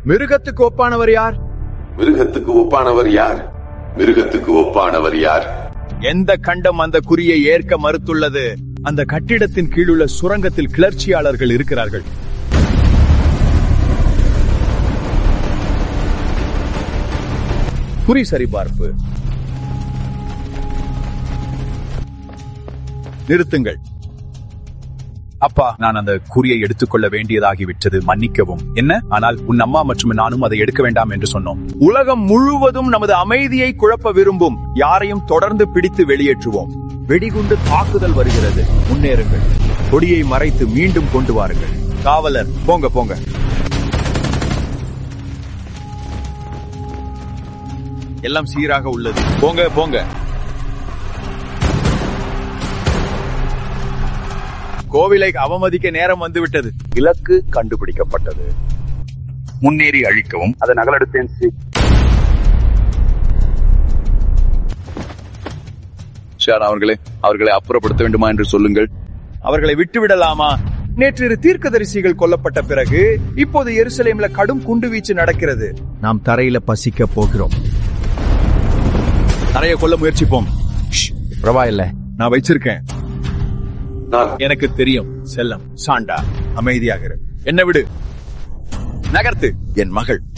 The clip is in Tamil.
மிருகத்துக்கு ஒப்பானவர் யார் மிருகத்துக்கு ஒப்பானவர் யார் மிருகத்துக்கு ஒப்பானவர் யார் எந்த கண்டம் அந்த குறியை ஏற்க மறுத்துள்ளது அந்த கட்டிடத்தின் கீழுள்ள சுரங்கத்தில் கிளர்ச்சியாளர்கள் இருக்கிறார்கள் குறி சரிபார்ப்பு நிறுத்துங்கள் அப்பா நான் அந்த குறியை எடுத்துக்கொள்ள வேண்டியதாகிவிட்டது மன்னிக்கவும் என்ன ஆனால் உன் அம்மா மற்றும் நானும் அதை எடுக்க வேண்டாம் என்று சொன்னோம் உலகம் முழுவதும் நமது அமைதியை குழப்ப விரும்பும் யாரையும் தொடர்ந்து பிடித்து வெளியேற்றுவோம் வெடிகுண்டு தாக்குதல் வருகிறது முன்னேறுங்கள் கொடியை மறைத்து மீண்டும் கொண்டு வாருங்கள் காவலர் போங்க போங்க எல்லாம் சீராக உள்ளது போங்க போங்க கோவிலை அவமதிக்க நேரம் வந்துவிட்டது இலக்கு கண்டுபிடிக்கப்பட்டது முன்னேறி அழிக்கவும் அதை நகலெடுத்தேன் ஷார் அவர்களே அவர்களை அப்புறப்படுத்த வேண்டுமா என்று சொல்லுங்கள் அவர்களை விட்டுவிடலாமா நேற்று தீர்க்கதரிசிகள் கொல்லப்பட்ட பிறகு இப்போது எருசலேம்ல கடும் குண்டுவீச்சு நடக்கிறது நாம் தரையில பசிக்க போகிறோம் தரைய கொல்ல முயற்சிப்போம் ஷ், பரவாயில்ல நான் வச்சிருக்கேன் நான் எனக்கு தெரியும் செல்லம் சாண்டா அமைதியாக இரு. என்ன விடு நகர்த்து என் மகள்